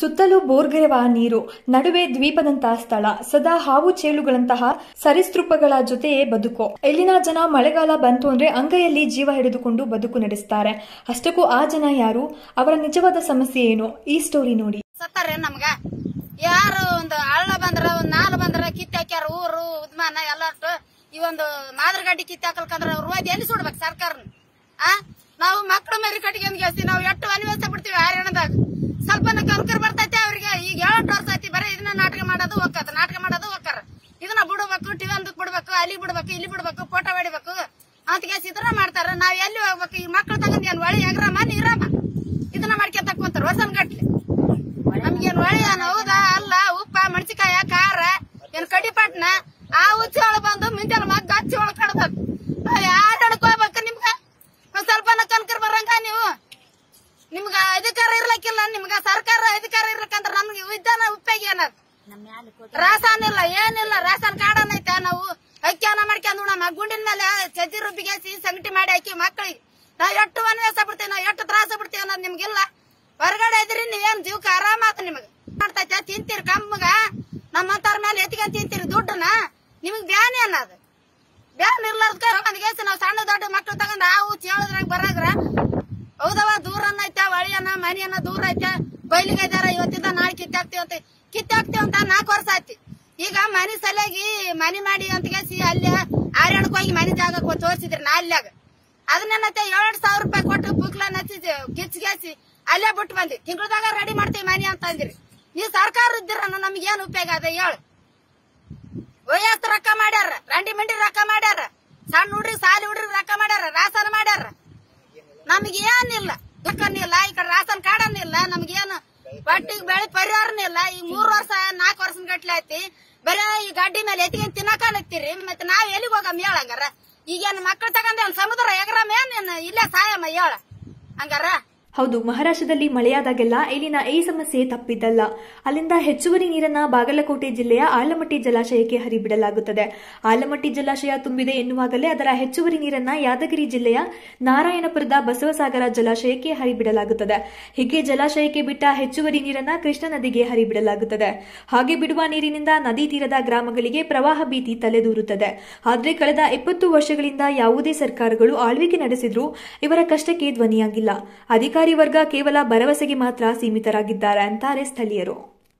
ಸುತ್ತಲೂ ಬೋರ್ಗರೆವ ನೀರು ನಡುವೆ ದ್ವೀಪದಂತಹ ಸ್ಥಳ ಸದಾ ಹಾವು ಚೇಳುಗಳಂತಹ ಸರೀಸೃಪಗಳ ಜೊತೆಯೇ ಬದುಕು ಇಲ್ಲಿನ ಜನ ಮಳೆಗಾಲ ಬಂತು ಅಂದ್ರೆ ಅಂಗೈಯಲ್ಲಿ ಜೀವ ಹಿಡಿದುಕೊಂಡು ಬದುಕು ನಡೆಸ್ತಾರೆ ಅಷ್ಟಕ್ಕೂ ಆ ಜನ ಯಾರು ಅವರ ನಿಜವಾದ ಸಮಸ್ಯೆ ಏನು ಈ ಸ್ಟೋರಿ ನೋಡಿ ಸತ್ತಾರ ನಮ್ಗ ಯಾರು ಒಂದು ಹಳ್ಳ ಬಂದ್ರ ಒಂದ್ ನಾಲ್ ಬಂದ್ರ ಕಿತ್ತ ಹಾಕ್ಯಾರ ಊರು ಉದ್ಮಾನ ಎಲ್ಲಟ್ಟು ಈ ಒಂದು ಮಾದರಗಡ್ಡಿ ಕಿತ್ತ ಹಾಕಲ್ಕಂದ್ರ ಅವ್ರು ಓದಿ ಎಲ್ಲಿ ಸುಡ್ಬೇಕು ಸರ್ಕಾರನ ಆ ನಾವು ಮಕ್ಕಳು ಮರಿ ಕಟ್ಕೊಂಡ್ ಗೆಲ್ಸಿ ನಾವು ಎಷ್ಟು ಅನ್ವೇಷ ಬಿಡ್ತೀವಿ ಹರಿಯಾಣದಾಗ ಸ್ವಲ್ಪ ಕಲ್ಕರ್ ಬರ್ತೈತೆ ಅವ್ರಿಗೆ ಈಗ ಏಳೆಂಟು ವರ್ಷ ಐತಿ ಬರೀ ಇದನ್ನ ನಾಟಕ ಮಾಡೋದು ಹೋಗ್ತದ ನಾಟಕ ಮಾಡೋದು ಹೋಗ್ತಾರ ಇದನ್ನ ಬಿಡ್ಬೇಕು ಟಿವಿ ಒಂದಕ್ ಬಿಡ್ಬೇಕು ಅಲ್ಲಿ ಬಿಡ್ಬೇಕು ಇಲ್ಲಿ ಬಿಡ್ಬೇಕು ಫೋಟೋ ಹೊಡಿಬೇಕು ಅಂತ ಕೇಸ್ ಇದನ್ನ ಮಾಡ್ತಾರ ನಾವ್ ಎಲ್ಲಿ ಹೋಗ್ಬೇಕು ಈ ಮಕ್ಳು ತಗೊಂಡ್ ಏನ್ ಒಳಿ ಎಗ್ರಮ್ಮ ನೀರಮ್ಮ ಇದನ್ನ ಮಾಡ್ಕೊಂತ ಕುಂತಾರ ವರ್ಷನ್ ಗಟ್ಲೆ ನಮ್ಗೇನ್ ಒಳ್ಳೆ ಏನ್ ಹೌದಾ ಅಲ್ಲ ಉಪ್ಪ ಮೆಣಸಿಕಾಯ ಖಾರ ಏನ್ ಕಡಿಪಟ್ನ ಆ ಉಚ್ಚಿ ಒಳಗ್ ಬಂದು ಮಿಂಚಲ್ ಮಗ್ಗ ಹಚ್ಚಿ ಒಳಗ್ ಕಡ್ದದ್ ಯಾರು ಹಿಡ್ಕೋಬೇಕು ನಿಮ್ಗ ಒಂದ್ ಸ್ವಲ್ಪ ಕನ್ಕರ್ ಬರಂಗ ನೀವು ನಿಮ್ಗ ಅಧಿಕಾರ ಇರ್ಲಕ್ಕಿಲ್ಲ ನಿಮ್ಗ ಸರ್ಕಾರ ಅಧಿಕಾರ ಇರ್ಲಕ್ಕಂದ್ರ ನಮ್ಗೆ ವಿಧಾನ ಉಪಯೋಗ ಏನದ ರಾಸಾನ್ ಇಲ್ಲ ಏನಿಲ್ಲ ರಾಸಾನ್ ಕಾರ್ಡನ್ ಐತೆ ನಾವು ಅಕ್ಕಿಯನ್ನ ಮಾಡ್ಕೊಂಡು ನಮ್ಮ ಗುಂಡಿನ ಮೇಲೆ ಸಜ್ಜಿ ರುಬ್ಬಿಗೆಸಿ ಸಂಗಟಿ ಮಾಡಿ ಹಾಕಿ ಮಕ್ಕಳಿಗೆ ನಾವ್ ಎಷ್ಟು ವನವಾಸ ಬಿಡ್ತೀವಿ ನಾವ್ ಎಷ್ಟು ತ್ರಾಸ ಬಿಡ್ತೀವಿ ಅನ್ನೋದು ನಿಮ್ಗಿಲ್ಲ ಹೊರಗಡೆ ಇದ್ರಿ ನೀವೇನ್ ಜೀವಕ್ಕೆ ಆರಾಮಾತ ನಿಮಗ್ ಮಾಡ್ತೈತೆ ತಿಂತೀರಿ ಕಮ್ಮಗ ನಮ್ಮಂತವ್ರ ಮೇಲೆ ಎತ್ಕೊಂಡ್ ತಿಂತೀರಿ ದುಡ್ಡನ್ನ ನಿಮಗ್ ಬ್ಯಾನ್ ಏನದು ಬ್ಯಾನ್ ಇರ್ಲಾರ್ದಕ್ಕ ಒಂದ್ಗೇಸಿ ನಾವ್ ಸಣ್ಣ ದೊಡ್ಡ ಮಕ್ಳು ತಗೊಂಡ್ ಆ ಊಚ್ ಹೇಳದ್ರಾಗ ಬರಾಗ್ರ ಹೌದವ ದೂರನ್ನ ಐತೆ ಒಳಿಯನ್ನ ಮನೆಯನ್ನ ದೂರ ಐತೆ ಬೈಲಿಗೆ ಇದಾರ ಇವತ್ತಿಂದ ನಾಳೆ ಕಿತ್ತಾಕ್ತಿವಿ ಅಂತ ಕಿತ್ತಾಕ್ತಿವಿ ಅಂತ ನಾಲ್ಕು ವರ್ಷ ಆಯ್ತು ಈಗ ಮನೆ ಸಲಗಿ ಮನೆ ಮಾಡಿ ಅಂತ ಕೇಸಿ ಅಲ್ಲಿ ಆರ್ಯಾಣಕ್ ಹೋಗಿ ಮನೆ ಜಾಗ ತೋರಿಸಿದ್ರಿ ನಾ ಅಲ್ಲಾಗ ಅದನ್ನೇನತ್ತೆ ಏಳೆಂಟು ಸಾವಿರ ರೂಪಾಯಿ ಕೊಟ್ಟು ಬುಕ್ಲನ್ನ ಹಚ್ಚಿ ಕಿಚ್ಗೇಸಿ ಅಲ್ಲೇ ಬಿಟ್ಟು ಬಂದಿ ತಿಂಗಳದಾಗ ರೆಡಿ ಮಾಡ್ತೀವಿ ಮನೆ ಅಂತ ಅಂದಿರಿ ನೀವು ಸರ್ಕಾರ ಇದ್ದೀರ ನಮ್ಗೆ ಏನ್ ಉಪಯೋಗ ಅದ ಹೇಳು ವಯಸ್ಸು ರೊಕ್ಕ ಮಾಡ್ಯಾರ ರಂಡಿ ಮಂಡಿ ರೊಕ್ಕ ಮಾಡ್ಯಾರ ಸಣ್ಣ ಹುಡ್ರಿ ಸಾಲಿ ಹುಡ್ರಿ ರೊಕ್ಕ ಮಾಡ್ಯಾರ ರಾಸನ ಮಾಡ್ಯಾರ ನಮ್ಗೆ ಏನಿಲ್ಲ ದುಃಖನಿಲ್ಲ ಈ ಕಡೆ ರಾಸನ್ ಕಾರ್ಡನಿಲ್ಲ ನಮ್ಗೇನು ಬಟ್ಟಿಗೆ ಬೆಳೆ ಪರಿಹಾರನಿಲ್ಲ ಈ ಮೂರ್ ವರ್ಷ ನಾಲ್ಕು ವರ್ಷ ಗಟ್ಲೆ ಐತಿ ಬರೀ ಈ ಗಡ್ಡಿ ಮೇಲೆ ಎತ್ಕೊಂಡ್ ತಿನ್ನಕಾನತ್ತೀರಿ ಮತ್ತೆ ನಾವ್ ಎಲ್ಲಿಗೆ ಹೋಗಮ್ಮ ಹೇಳ ಹಂಗಾರ ಈಗೇನ್ ಮಕ್ಳು ತಗೊಂಡ್ ಏನ್ ಸಮುದ್ರ ಎಗರಮ್ಮ ಏನ್ ಇಲ್ಲೇ ಸಾಯಮ್ಮ ಹೇಳ ಹಂಗಾರ ಹೌದು ಮಹಾರಾಷ್ಟ್ರದಲ್ಲಿ ಮಳೆಯಾದಾಗೆಲ್ಲ ಇಲ್ಲಿನ ಈ ಸಮಸ್ಯೆ ತಪ್ಪಿದ್ದಲ್ಲ ಅಲ್ಲಿಂದ ಹೆಚ್ಚುವರಿ ನೀರನ್ನ ಬಾಗಲಕೋಟೆ ಜಿಲ್ಲೆಯ ಆಲಮಟ್ಟಿ ಜಲಾಶಯಕ್ಕೆ ಹರಿಬಿಡಲಾಗುತ್ತದೆ ಆಲಮಟ್ಟಿ ಜಲಾಶಯ ತುಂಬಿದೆ ಎನ್ನುವಾಗಲೇ ಅದರ ಹೆಚ್ಚುವರಿ ನೀರನ್ನ ಯಾದಗಿರಿ ಜಿಲ್ಲೆಯ ನಾರಾಯಣಪುರದ ಬಸವಸಾಗರ ಜಲಾಶಯಕ್ಕೆ ಹರಿಬಿಡಲಾಗುತ್ತದೆ ಹೀಗೆ ಜಲಾಶಯಕ್ಕೆ ಬಿಟ್ಟ ಹೆಚ್ಚುವರಿ ನೀರನ್ನ ಕೃಷ್ಣಾ ನದಿಗೆ ಹರಿಬಿಡಲಾಗುತ್ತದೆ ಹಾಗೆ ಬಿಡುವ ನೀರಿನಿಂದ ನದಿ ತೀರದ ಗ್ರಾಮಗಳಿಗೆ ಪ್ರವಾಹ ಭೀತಿ ತಲೆದೂರುತ್ತದೆ ಆದರೆ ಕಳೆದ ಇಪ್ಪತ್ತು ವರ್ಷಗಳಿಂದ ಯಾವುದೇ ಸರ್ಕಾರಗಳು ಆಳ್ವಿಕೆ ನಡೆಸಿದ್ರೂ ಇವರ ಕಷ್ಟಕ್ಕೆ ಧ್ವನಿಯಾಗಿಲ್ಲ ಅಧಿಕಾರಿ ವರ್ಗ ಕೇವಲ ಭರವಸೆಗೆ ಮಾತ್ರ ಸೀಮಿತರಾಗಿದ್ದಾರೆ ಅಂತಾರೆ ಸ್ಥಳೀಯರು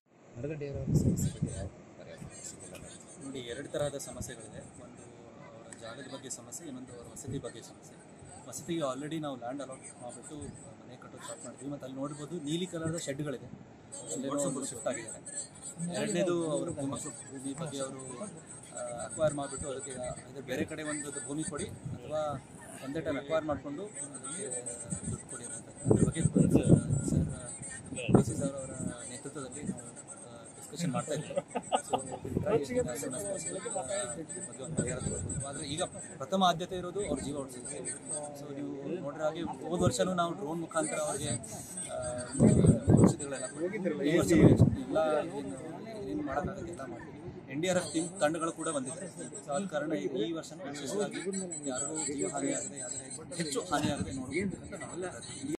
ನೋಡಿ ಎರಡು ತರಹದ ಸಮಸ್ಯೆಗಳಿದೆ ಒಂದು ಅವರ ಜಾಗದ ಬಗ್ಗೆ ಸಮಸ್ಯೆ ಇನ್ನೊಂದು ಅವರ ವಸತಿ ಬಗ್ಗೆ ಸಮಸ್ಯೆ ವಸತಿಗೆ ಆಲ್ರೆಡಿ ನಾವು ಲ್ಯಾಂಡ್ ಅಲಾಟ್ ಮಾಡಿಬಿಟ್ಟು ಮನೆ ಕಟ್ಟೋದು ಸ್ಟಾರ್ಟ್ ಮಾಡ್ತೀವಿ ಮತ್ತು ಅಲ್ಲಿ ನೋಡ್ಬೋದು ನೀಲಿ ಕಲರ್ದ ಶೆಡ್ಗಳಿದೆ ಅಲ್ಲೇನೋ ಒಂದು ಶಿಫ್ಟ್ ಆಗಿದ್ದಾರೆ ಎರಡನೇದು ಅವರ ಭೂಮಿ ಭೂಮಿ ಬಗ್ಗೆ ಅವರು ಅಕ್ವೈರ್ ಮಾಡಿಬಿಟ್ಟು ಅದಕ್ಕೆ ಅದೇ ಬೇರೆ ಕಡೆ ಒಂದು ಭೂಮಿ ಕೊಡಿ ಅಥವಾ ಒಂದೇ ಟೈಮ್ ಅಕ್ವೈರ್ ಮಾಡಿಕೊಂಡು ಅದಕ್ಕೆ ದುಡ್ಡು ಕೊಡಿ ಅಂತ ಅದ್ರ ಬಗ್ಗೆ ಸರ್ ಡಿ ಸಿ ಸರ್ ಅವರ ನೇತೃತ್ವದಲ್ಲಿ ನಾವು ಡಿಸ್ಕಷನ್ ಮಾಡ್ತಾ ಇದ್ದೀವಿ ಸೊ ಆದರೆ ಈಗ ಪ್ರಥಮ ಆದ್ಯತೆ ಇರೋದು ಅವ್ರ ಜೀವ ಉಳಿಸಿದೆ ಸೊ ನೀವು ನೋಡ್ರೆ ಹಾಗೆ ಹೋದ ವರ್ಷನೂ ನಾವು ಡ್ರೋನ್ ಮುಖಾಂತರ ಅವ್ರಿಗೆ ಆ, ಔಷಧಿಗಳೆಲ್ಲ ಕೊಟ್ಟು ಈ ವರ್ಷ ಎಲ್ಲ ಏನು ಏನೇನು ಮಾಡೋಕ್ಕಾಗುತ್ತೆ ಎಲ್ಲ ಮಾಡ್ತೀವಿ N D R F team ತಂಡಗಳು ಕೂಡ ಬಂದಿದೆ ಸೊ ಆದ ಕಾರಣ ಈ ಈ ವರ್ಷನೂ ವಿಶೇಷವಾಗಿ ಯಾರಿಗೂ ಜೀವ ಹಾನಿ ಆಗದೆ ಯಾವುದೇ ಹೆಚ್ಚು ಹಾನಿ ಆಗದೆ ನೋಡಬೇಕು ಅಂತ ನಾವು